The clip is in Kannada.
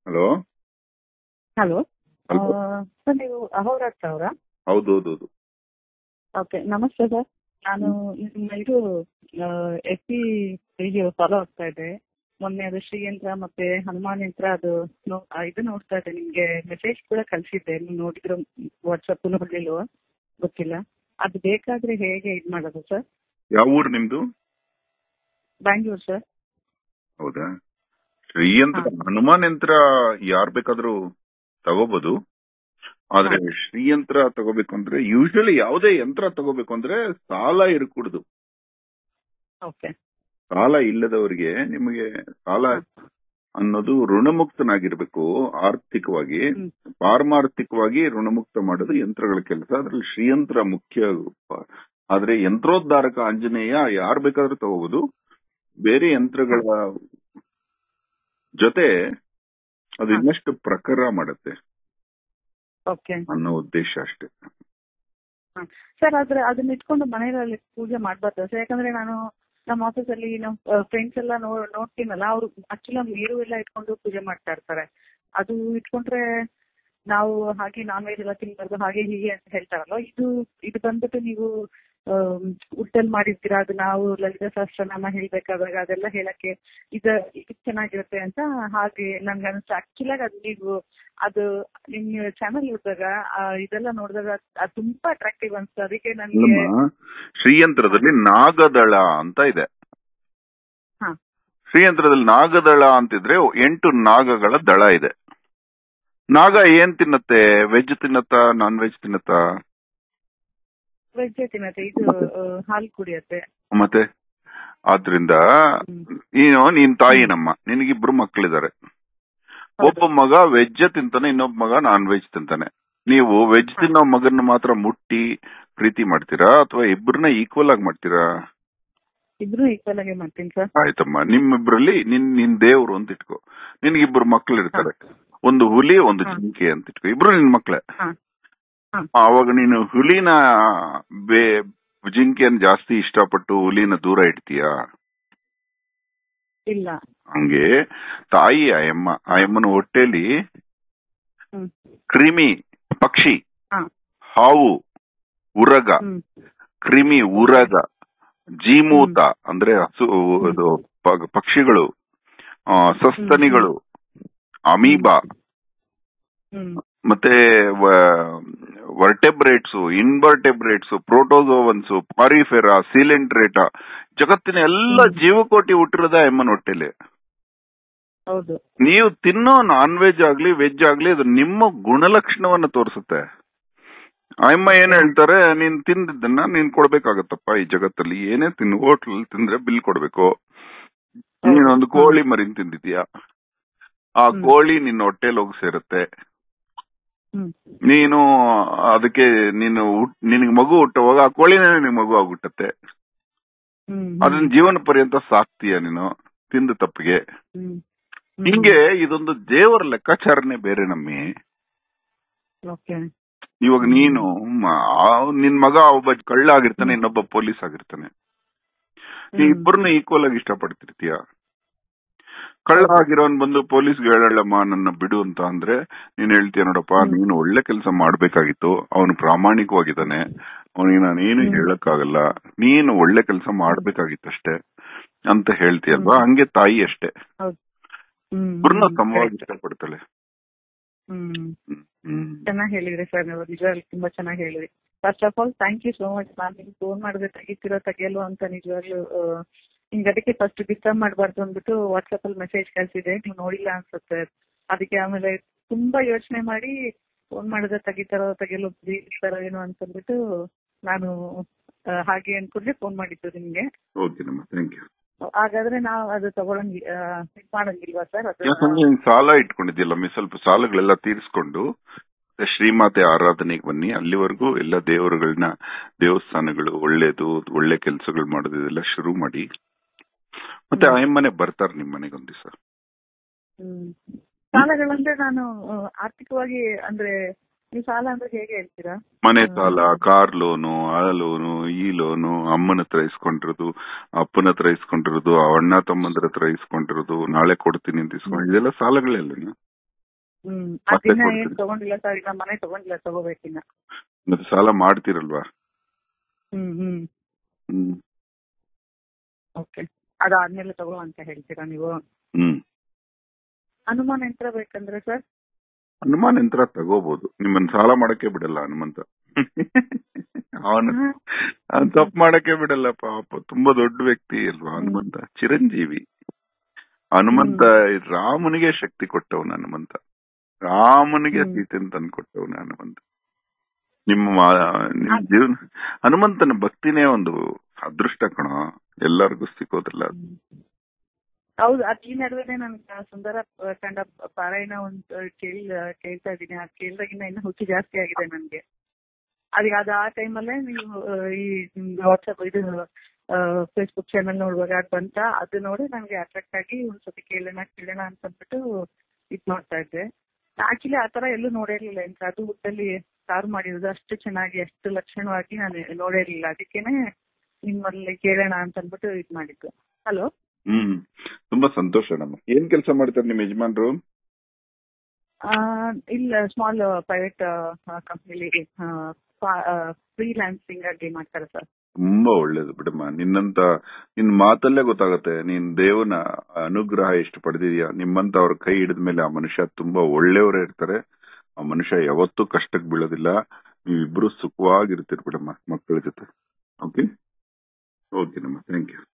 Hello hello Hello. ಸರ್ ನೀವು ಅಹೋರಾತ್ರ ಅವರಾ ಹೌದು ಹೌದು ಹೌದು ಓಕೆ ನಮಸ್ತೆ ಸರ್ ನಾನು ನಿಮ್ಮ ಇದು ಎಸ್ ಪಿ ವಿಡಿಯೋ ಫಾಲೋ ಆಗ್ತಾ ಇದ್ದೆ ಮೊನ್ನೆ ಅದು ಶ್ರೀಯಂತ್ರ ಮತ್ತೆ ಹನುಮಾನ್ ಯಂತ್ರ ಅದು ನೋ ಆ, ಇದು ನೋಡ್ತಾ ಇದ್ದೆ ನಿಮ್ಗೆ ಮೆಸೇಜ್ ಕೂಡ ಕಳ್ಸಿದ್ದೆ ನೀವು ನೋಡಿದ್ರು ವಾಟ್ಸಪ್ ನೋಡ್ಲಿಲ್ವ ಗೊತ್ತಿಲ್ಲ ಅದು ಬೇಕಾದ್ರೆ ಹೇಗೆ ಇದು ಮಾಡೋದು ಸರ್ ಯಾವ ಊರು ನಿಮ್ದು ಬ್ಯಾಂಗ್ಳೂರ್ ಸರ್ ಹೌದಾ ಶ್ರೀಯಂತ್ರ ಹನುಮಾನ್ ಯಂತ್ರ ಯಾರ್ ಬೇಕಾದ್ರೂ ತಗೋಬಹುದು ಆದ್ರೆ ಶ್ರೀಯಂತ್ರ ತಗೋಬೇಕು ಅಂದ್ರೆ ಯೂಶಲಿ ಯಾವುದೇ ಯಂತ್ರ ತಗೋಬೇಕು ಅಂದ್ರೆ ಸಾಲ ಇರಕೂಡದು ಓಕೆ ಸಾಲ ಇಲ್ಲದವರಿಗೆ ನಿಮಗೆ ಸಾಲ ಅನ್ನೋದು ಋಣಮುಕ್ತನಾಗಿರ್ಬೇಕು ಆರ್ಥಿಕವಾಗಿ ಹ್ಮ್. ಪಾರಮಾರ್ಥಿಕವಾಗಿ ಋಣಮುಕ್ತ ಮಾಡೋದು ಯಂತ್ರಗಳ ಕೆಲಸ ಅದ್ರಲ್ಲಿ ಶ್ರೀಯಂತ್ರ ಮುಖ್ಯ ಪ- ಆದ್ರೆ ಯಂತ್ರೋದ್ಧಾರಕ ಆಂಜನೇಯ ಯಾರ್ ಬೇಕಾದ್ರೂ ತಗೋಬಹುದು ಬೇರೆ ಯಂತ್ರಗಳ ಜೊತೆ ಅದು ಹಾ. ಇನ್ನಷ್ಟು ಪ್ರಖರ ಮಾಡುತ್ತೆ ಓಕೆ ಅನ್ನೋ ಉದ್ದೇಶ ಅಷ್ಟೇ ಸರ್ ಆದ್ರೆ ಅದನ್ನ ಇಟ್ಕೊಂಡು ಮನೆಯಲ್ಲಿ ಪೂಜೆ ಮಾಡ್ಬಾರ್ದು ಸರ್ ಯಾಕಂದ್ರೆ ನಾನು ನಮ್ಮ ಆಫೀಸಲ್ಲಿ ನಮ್ಮ ಫ್ರೆಂಡ್ಸ್ ಎಲ್ಲ ನೋ ನೋಡ್ತೀನಲ್ಲ ಅವರು ಆಕ್ಚುಲಿ ನೀರು ಎಲ್ಲ ಇಟ್ಕೊಂಡು ಪೂಜೆ ಮಾಡ್ತಾ ಇರ್ತಾರೆ ಅದು ಇಟ್ಕೊಂಡ್ರೆ ನಾವು ಹಾಗೆ ನಾನ್ ವೆಜ್ ಎಲ್ಲ ತಿನ್ಬಾರ್ದು ಹಾಗೆ ಹೀಗೆ ಅಂತ ಹೇಳ್ತಾರಲ್ಲ ಇದು ಇದು ಬಂದ್ಬಿಟ್ಟು ನೀವು ಉಟ್ಟಲ್ಲಿ ಮಾಡಿರ್ತೀರಾ ಅದು ನಾವು ಲಲಿತ ಸಹಸ್ರನಾಮ ಹೇಳ್ಬೇಕಾದಾಗ ಅದೆಲ್ಲ ಹೇಳಕ್ಕೆ ಇದ ಇದು ಚೆನ್ನಾಗಿರುತ್ತೆ ಅಂತ ಹಾಗೆ ನನ್ಗೆ ಅನಿಸ್ತು ಆಕ್ಚುಲಿ ಅದು ನೀವು ಅದು ನಿಮ್ಮ ಚಾನಲ್ ನೋಡಿದಾಗ ಇದೆಲ್ಲ ನೋಡಿದಾಗ ಅದು ತುಂಬಾ ಅಟ್ರಾಕ್ಟಿವ್ ಅನ್ಸ್ತು ಅದಕ್ಕೆ ನನಗೆ ನಮ್ಮ ಶ್ರೀಯಂತ್ರದಲ್ಲಿ ನಾಗದಳ ಅಂತ ಇದೆ ಹಾ. ಶ್ರೀಯಂತ್ರದಲ್ಲಿ ನಾಗದಳ ಅಂತಿದ್ರೆ ಎಂಟು ನಾಗಗಳ ದಳ ಇದೆ ನಾಗ ಏನ್ ತಿನ್ನತ್ತೆ ವೆಜ್ ತಿನ್ನತ್ತಾ ನಾನ್ ವೆಜ್ ತಿನ್ನತ್ತಾ ವೆಜ್ ತಿನ್ನತ್ತೆ ಇದು ಆ, ಹಾಲು ಕುಡಿಯತ್ತೆ ಮತ್ತೆ ಆದ್ರಿಂದ ಹ್ಮ್. ನೀನು ನೀನ್ ತಾಯಿನಮ್ಮ ನಿನಗಿಬ್ರು ಮಕ್ಕಳಿದ್ದಾರೆ ಒಬ್ಬ ಮಗ ವೆಜ್ ತಿಂತಾನೆ ಇನ್ನೊಬ್ಬ ಮಗ ನಾನ್ ವೆಜ್ ತಿಂತಾನೆ ನೀವು ವೆಜ್ ಹಾ. ತಿನ್ನೋ ಮಗನ ಮಾತ್ರ ಮುಟ್ಟಿ ಪ್ರೀತಿ ಮಾಡ್ತೀರಾ ಅಥವಾ ಇಬ್ಬರನ್ನ ಈಕ್ವಲ್ ಆಗಿ ಮಾಡ್ತೀರಾ ಇಬ್ರು ಈಕ್ವಲ್ ಆಗಿ ಮಾಡ್ತೀನಿ ಸರ್ ಆಯ್ತಮ್ಮ ನಿಮ್ಮಿಬ್ರಲ್ಲಿ ನಿನ್ ನಿನ್ ದೇವ್ರು ಅಂತ ಇಟ್ಕೋ ನಿನ್ಗಿಬ್ರು ಮಕ್ಳು ಇರ್ತಾರೆ ಒಂದು ಹುಲಿ ಒಂದು ಹಾ. ಜಿಂಕೆ ಅಂತ ಇಟ್ಕೋ ಇಬ್ರು ನಿನ್ ಮಕ್ಳೆ ಹಾ. ಹಾ. ಅವಾಗ ನೀನು ಹುಲಿನ ಬೇ ಜಿಂಕೆಯನ್ನು ಜಾಸ್ತಿ ಇಷ್ಟಪಟ್ಟು ಹುಲಿನ ದೂರ ಇಡ್ತೀಯಾ ಇಲ್ಲ ಹಂಗೆ ತಾಯಿ ಆಯಮ್ಮ ಆಯಮ್ಮನ ಹೊಟ್ಟೆಲಿ ಹ್ಮ್ ಕ್ರಿಮಿ ಪಕ್ಷಿ ಹಾ. ಹಾವು ಉರಗ ಹ್ಮ್ ಕ್ರಿಮಿ ಉರಗ ಜೀಮೂತ ಅಂದ್ರೆ ಹಸು ಇದು ಪ- ಪಕ್ಷಿಗಳು ಆ, ಸಸ್ತನಿಗಳು ಅಮೀಬಾ ಹ್ಮ್ ಮತ್ತೆ ವರ್ಟೆಬ್ರೇಟ್ಸ್ ಇನ್ವರ್ಟೆಬ್ರೇಟ್ಸ್ ಪ್ರೋಟೋಸೋವನ್ಸ್ ಪಾರಿಫೆರಾ ಸಿಲೆಂಟ್ರೇಟಾ ಜಗತ್ತಿನ ಎಲ್ಲ ಹ್ಮ್. ಜೀವಕೋಟಿ ಹುಟ್ಟಿರೋದ ಎಮ್ಮನ ಹೊಟ್ಟೆಲಿ ಹೌದು ನೀವು ತಿನ್ನೋ ನಾನ್ ವೆಜ್ ಆಗ್ಲಿ ವೆಜ್ ಆಗ್ಲಿ ಅದು ನಿಮ್ಮ ಗುಣಲಕ್ಷಣವನ್ನ ತೋರಿಸುತ್ತೆ ಅಮ್ಮ ಏನ್ ಹೇಳ್ತಾರೆ ನೀನ್ ತಿಂದಿದ್ದನ್ನ ನೀನ್ ಕೊಡ್ಬೇಕಾಗತ್ತಪ್ಪ ಈ ಜಗತ್ತಲ್ಲಿ ಏನೇ ತಿನ್ನು ಹೋಟ್ಲ್ ತಿಂದ್ರೆ ಬಿಲ್ ಕೊಡ್ಬೇಕು ನೀನೊಂದು ಕೋಳಿ ಮರಿನ್ ತಿಂದಿದ್ಯಾ ಆ ಹ್ಮ್. ಕೋಳಿ ನಿನ್ನ ಹೊಟ್ಟೆಲ್ ಹೋಗಿ ಸೇರುತ್ತೆ ಹ್ಮ್ ನೀನು ಅದಕ್ಕೆ ನೀನು ಹುಟ್- ನಿನಗ್ ಮಗು ಹುಟ್ಟುವಾಗ ಆ ಕೋಳಿನೇ ನಿನಗ್ ಮಗು ಆಗ್ಬಿಟ್ಟತ್ತೆ ಹ್ಮ್ ಅದನ್ನ ಜೀವನ ಪರ್ಯಂತ ಸಾಕ್ತೀಯ ನೀನು ತಿಂದ ತಪ್ಪಿಗೆ ಹ್ಮ್ ಹಿಂಗೆ ಇದೊಂದು ದೇವರ ಲೆಕ್ಕಾಚಾರನೇ ಬೇರೆ ನಮ್ಮಿ ಓಕೆ ಇವಾಗ ನೀನು ಮ- ಆ- ನಿನ್ ಮಗ ಒಬ್ಬ ಕಳ್ಳ ಆಗಿರ್ತಾನೆ ಇನ್ನೊಬ್ಬ ಪೊಲೀಸ್ ಆಗಿರ್ತಾನೆ ಈ ಇಬ್ಬರನ್ನ ಈಕ್ವಲ್ ಆಗಿ ಇಷ್ಟಪಡ್ತಿರ್ತೀಯ ಕಳ್ಳ ಆಗಿರೋನ್ ಬಂದು ಪೊಲೀಸ್ ಹೇಳಲ್ಲಮ್ಮ ನನ್ನ ಬಿಡು ಅಂತ ಅಂದ್ರೆ ನೀನ್ ಹೇಳ್ತೀಯ ನೋಡಪ್ಪ ಹ್ಮ್. ನೀನು ಒಳ್ಳೆ ಕೆಲಸ ಮಾಡ್ಬೇಕಾಗಿತ್ತು ಅವನು ಪ್ರಾಮಾಣಿಕವಾಗಿದ್ದಾನೆ ಅವನಿಗೆ ನಾನು ಏನು ಹ್ಮ್. ಹೇಳಕ್ಕಾಗಲ್ಲ ನೀನು ಒಳ್ಳೆ ಕೆಲಸ ಮಾಡ್ಬೇಕಾಗಿತ್ತಷ್ಟೇ ಅಂತ ಹೇಳ್ತೀಯಲ್ವಾ ಹ್ಮ್. ಹಂಗೆ ತಾಯಿ ಅಷ್ಟೇ ಹೌದು ಹ್ಮ್ ಇಬ್ಬರನ್ನ ಹ್ಮ್, ಸಮವಾಗಿ correct. ಇಷ್ಟಪಡ್ತಾಳೆ ಹ್ಮ್ ಹ್ಮ್. ಹ್ಮ್ ಚೆನ್ನಾಗಿ ಹೇಳಿದ್ರಿ ಸರ್ ನೀವು ನಿಜವಾಗ್ಲೂ ತುಂಬಾ ಚೆನ್ನಾಗಿ ಹೇಳಿದ್ರಿ first of all thank you so much ನಾನು ನಿಮ್ಗೆ ಫೋನ್ ಮಾಡಿದ್ರೆ ತೆಗಿತೀರೋ ತೆಗಿಯಲ್ವೋ ಅಂತ ನಿಜವಾಗ್ಲೂ ಆ, ನಿಮ್ಗೆ ಅದಕ್ಕೆ ಫಸ್ಟ್ ಡಿಸ್ಟರ್ಬ್ ಮಾಡಬಾರ್ದು ಅಂದ್ಬಿಟ್ಟು ವಾಟ್ಸಪ್ ಅಲ್ಲಿ ಮೆಸೇಜ್ ಕಳ್ಸಿದೆ ನೀವು ನೋಡಿಲ್ಲ ಅನ್ಸುತ್ತೆ ಅದಕ್ಕೆ ಆಮೇಲೆ ತುಂಬಾ ಯೋಚನೆ ಮಾಡಿ ಫೋನ್ ಮಾಡಿದ್ರೆ ತೆಗಿತಾರೋ ತೆಗಿಯಲ್ಲೋ ಬೀಳ್ತಾರೋ ಏನೋ ಅಂತಂದ್ಬಿಟ್ಟು ನಾನು ಆ, ಹಾಗೆ ಅನ್ಕೊಂಡ್ರೆ ಫೋನ್ ಮಾಡಿದ್ದು ನಿಮ್ಗೆ ಓಕೆನಮ್ಮ ಥ್ಯಾಂಕ್ ಯು ಹಾಗಾದ್ರೆ ನಾವು ಅದು ತಗೊಳಂಗಿ ಆ, ಇದ್ ಮಾಡಂಗಿಲ್ವಾ ಸರ್ ಅದು ಯಾಕಂದ್ರೆ ನೀನ್ ಸಾಲ ಇಟ್ಕೊಂಡಿದ್ಯಲ್ಲ ಮಿ ಸ್ವಲ್ಪ ಸಾಲಗಳೆಲ್ಲ ತೀರಿಸ್ಕೊಂಡು ಮತ್ತೆ ಶ್ರೀಮಾತೆ ಆರಾಧನೆಗೆ ಬನ್ನಿ ಅಲ್ಲಿವರೆಗೂ ಎಲ್ಲ ದೇವರುಗಳನ್ನ ದೇವಸ್ಥಾನಗಳು ಒಳ್ಳೇದು ಒಳ್ಳೆ ಕೆಲಸಗಳು ಮಾಡೋದು ಇದೆಲ್ಲ ಶುರು ಮಾಡಿ ಮತ್ತೆ ಹ್ಮ್. ಆಯಮ್ಮನೆ ಬರ್ತಾರೆ ನಿಮ್ ಮನೆಗೆ ಒಂದ್ ದಿವಸ ಹ್ಮ್. ಸಾಲಗಳಂದ್ರೆ ನಾನು ಆ, ಆರ್ಥಿಕವಾಗಿ ಅಂದ್ರೆ ನೀವು ಸಾಲ ಅಂದ್ರೆ ಹೇಗೆ ಹೇಳ್ತೀರಾ ಮನೆ ಹ್ಮ್. ಸಾಲ ಕಾರ್ ಲೋನು ಆ ಲೋನು ಈ ಲೋನು ಅಮ್ಮನ ಹತ್ರ ಇಸ್ಕೊಂಡಿರೋದು ಅಪ್ಪನ ಹತ್ರ ಇಸ್ಕೊಂಡಿರೋದು ಅಣ್ಣ ತಮ್ಮಂದ್ರ ಹತ್ರ ಇಸ್ಕೊಂಡಿರೋದು ನಾಳೆ ಕೊಡ್ತೀನಿ ಅಂತ ಇಸ್ಕೊಂಡು ಇದೆಲ್ಲ ಸಾಲಗಳೆಲ್ಲ ಹ್ಮ್ ಮತ್ತೆ ಅದಿನ್ನ ಏನ್ ಕೊಡ್ತೀನಿ. ತಗೊಂಡಿಲ್ಲ ಸರ್ ಇನ್ನ ಮನೆ ತಗೊಂಡಿಲ್ಲ ತಗೋಬೇಕಿನ್ನ ಮತ್ತೆ ಸಾಲ ಮಾಡ್ತಿರಲ್ವಾ ಹ್ಮ್ ಹ್ಮ್ ಹ್ಮ್ ಓಕೆ ಅದಾದ್ಮೇಲೆ ತಗೋ ಅಂತ ಹೇಳ್ತೀರಾ ನೀವು ಹ್ಮ್ ಹನುಮಾನ್ ಯಂತ್ರ ಬೇಕಂದ್ರೆ ಸರ್ ಹನುಮಾನ್ ಯಂತ್ರ ತಗೋಬಹುದು ನಿಮ್ಮನ್ನ ಸಾಲ ಮಾಡಕ್ಕೆ ಬಿಡಲ್ಲ ಹನುಮಂತ ಅವನು ಅವ್ನು ತಪ್ಪು ಮಾಡಕ್ಕೆ ಬಿಡಲ್ಲ ಪಾಪ ತುಂಬಾ ದೊಡ್ಡ ವ್ಯಕ್ತಿ ಅಲ್ವಾ ಹನುಮಂತ ಚಿರಂಜೀವಿ ಹನುಮಂತ ರಾಮನಿಗೆ ಶಕ್ತಿ ಕೊಟ್ಟವನು ಹನುಮಂತ ರಾಮನಿಗೆ ಹ್ಮ್. ಸೀತೆಯನ್ನು ತಂದು ಕೊಟ್ಟವನು ಹನುಮಂತ ನಿಮ್ಮ ಮಾ- ನಿಮ್ ಜೀವನ ಹನುಮಂತನ ಭಕ್ತಿನೇ ಒಂದು ಅದೃಷ್ಟ ಕಣ ಎಲ್ಲರಿಗೂ ಸಿಗೋದಿಲ್ಲ ಅದು. ಹೌದು ಅದ್ ಈ ನಡುವೆನೆ ನನ್ ಸುಂದರ ಕಂಡ ಪಾರಾಯಣ ಒಂದು ಕೇಳ್ ಕೇಳ್ತಾ ಇದ್ದೀನಿ ಅದ್ ಕೇಳ್ದಾಗಿನ ಇನ್ನು ಹುಚ್ಚು ಜಾಸ್ತಿ ಆಗಿದೆ ನನ್ಗೆ ಅದಕ್ಕೆ ಅದು ಆ ಟೈಮಲ್ಲೇ ನೀವು ಆ, ಈ ವಾಟ್ಸಪ್ ಇದು ಫೇಸ್ಬುಕ್ ಚಾನಲ್ ನೋಡುವಾಗ ಅದ್ ಬಂತ ಅದು ನೋಡಿ ನಂಗೆ ಅಟ್ರಾಕ್ಟ್ ಆಗಿ ಒಂದ್ಸತಿ ಕೇಳೋಣ ಕೇಳೋಣ ಅಂತ ಅಂದ್ಬಿಟ್ಟು ಇದ್ ಮಾಡ್ತಾ ಇದ್ದೆ ಆಕ್ಚುಲಿ ಆ ತರ ಎಲ್ಲೂ ನೋಡಿರ್ಲಿಲ್ಲ ಅಂತ ಅದು ಊಟಲ್ಲಿ ಸಾರು ಮಾಡಿರೋದು ಅಷ್ಟು ಚೆನ್ನಾಗಿ ಅಷ್ಟು ಲಕ್ಷಣವಾಗಿ ನಾನು ನೋಡಿರ್ಲಿಲ್ಲ ಅದಕ್ಕೇನೆ ನಿಮ್ಮಲ್ಲಿ ಕೇಳೋಣ ಅಂತ ಅಂದ್ಬಿಟ್ಟು ಇದ್ ಮಾಡಿದ್ದು ಹಲೋ ಹ್ಮ್ ತುಂಬಾ ಸಂತೋಷ ನಮ್ಮ ಏನ್ ಕೆಲಸ ಮಾಡ್ತಾರೆ ನಿಮ್ ಯಜಮಾನ್ರು ಆ, ಇಲ್ಲ ಸ್ಮಾಲ್ ಪ್ರೈವೇಟ್ ಕಂಪ್ನಿಲಿ ಫ್ರೀಲಾನ್ಸಿಂಗ್ ಆಗಿ ಮಾಡ್ತಾರೆ ಸರ್ ತುಂಬಾ ಒಳ್ಳೇದು ಬಿಡಮ್ಮ ನಿನ್ನಂತ ನಿನ್ ಮಾತಲ್ಲೇ ಗೊತ್ತಾಗತ್ತೆ ನೀನ್ ದೇವನ ಅನುಗ್ರಹ ಎಷ್ಟು ಪಡೆದಿದ್ಯಾ ನಿಮ್ಮಂತ ಅವ್ರ ಕೈ ಹಿಡಿದ ಮೇಲೆ ಆ ಮನುಷ್ಯ ತುಂಬಾ ಒಳ್ಳೆಯವರೇ ಇರ್ತಾರೆ ಆ ಮನುಷ್ಯ ಯಾವತ್ತೂ ಕಷ್ಟಕ್ಕೆ ಬೀಳೋದಿಲ್ಲ ನೀವಿಬ್ರು ಸುಖವಾಗಿರ್ತೀರಿ ಬಿಡಮ್ಮ ಮಕ್ಕಳ ಜೊತೆ ಓಕೆ ಓಕೆ ನಮ್ಮ ಥ್ಯಾಂಕ್ ಯು